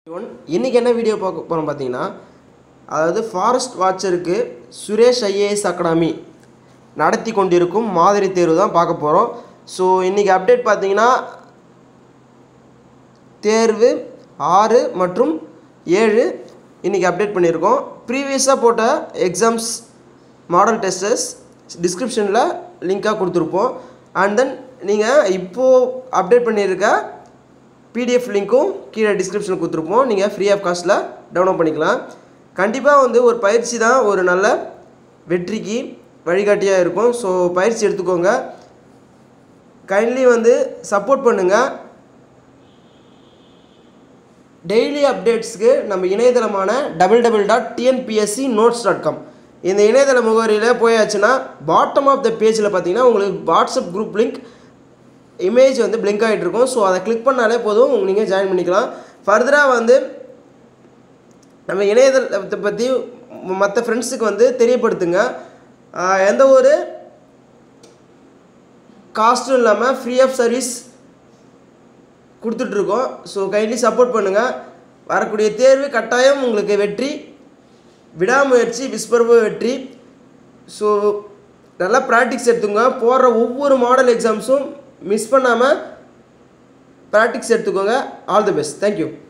one இன்றைக்கி என்ன video பார்க்க போகிறோம் பார்த்தீங்கன்னா அதாவது ஃபாரஸ்ட் வாட்சருக்கு சுரேஷ் ஐஏஎஸ் அகாடமி நடத்தி கொண்டிருக்கும் மாதிரி தேர்வு தான் பார்க்க போகிறோம் ஸோ இன்றைக்கி அப்டேட் பார்த்தீங்கன்னா தேர்வு ஆறு மற்றும் ஏழு இன்றைக்கி அப்டேட் பண்ணியிருக்கோம் ப்ரீவியஸாக போட்ட எக்ஸாம்ஸ் மாடல் டெஸ்டர்ஸ் டிஸ்கிரிப்ஷனில் லிங்காக கொடுத்துருப்போம் அண்ட் தென் நீங்கள் இப்போது அப்டேட் பண்ணியிருக்க பிடிஎஃப் லிங்க்கும் கீழே டிஸ்கிரிப்ஷனில் கொடுத்துருப்போம் நீங்கள் ஃப்ரீ ஆஃப் காஸ்ட்டில் டவுன்லோட் பண்ணிக்கலாம் கண்டிப்பாக வந்து ஒரு பயிற்சி தான் ஒரு நல்ல வெற்றிக்கு வழிகாட்டியாக இருக்கும் ஸோ பயிற்சி எடுத்துக்கோங்க கைண்ட்லி வந்து சப்போர்ட் பண்ணுங்கள் டெய்லி அப்டேட்ஸ்க்கு நம்ம இணையதளமான double double dot TNPSC notes dot com இந்த இணையதள முகவரியில் போயாச்சுன்னா பாட்டம் ஆஃப் த பேஜில் பார்த்தீங்கன்னா உங்களுக்கு வாட்ஸ்அப் குரூப் லிங்க் இமேஜ் வந்து பிளிங்க் ஆகிட்டு இருக்கும் ஸோ அதை கிளிக் பண்ணாலே போதும் நீங்கள் ஜாயின் பண்ணிக்கலாம் ஃபர்தராக வந்து நம்ம இணையதளத்தை பற்றி மற்ற ஃப்ரெண்ட்ஸுக்கு வந்து தெரியப்படுத்துங்க ஆஹ் எந்த ஒரு காஸ்ட்டும் இல்லாமல் ஃப்ரீ ஆஃப் சர்வீஸ் கொடுத்துட்ருக்கோம் ஸோ கைண்ட்லி சப்போர்ட் பண்ணுங்கள் வரக்கூடிய தேர்வு கட்டாயம் உங்களுக்கு வெற்றி விடாமுயற்சி விஸ்வரூப வெற்றி ஸோ நல்லா ப்ராக்டிக்ஸ் எடுத்துங்க போடுற ஒவ்வொரு மாடல் எக்ஸாம்ஸும் மிஸ் பண்ணாமல் ப்ராக்டிக்ஸ் எடுத்துக்கோங்க ஆல் தி பெஸ்ட் தேங்க்யூ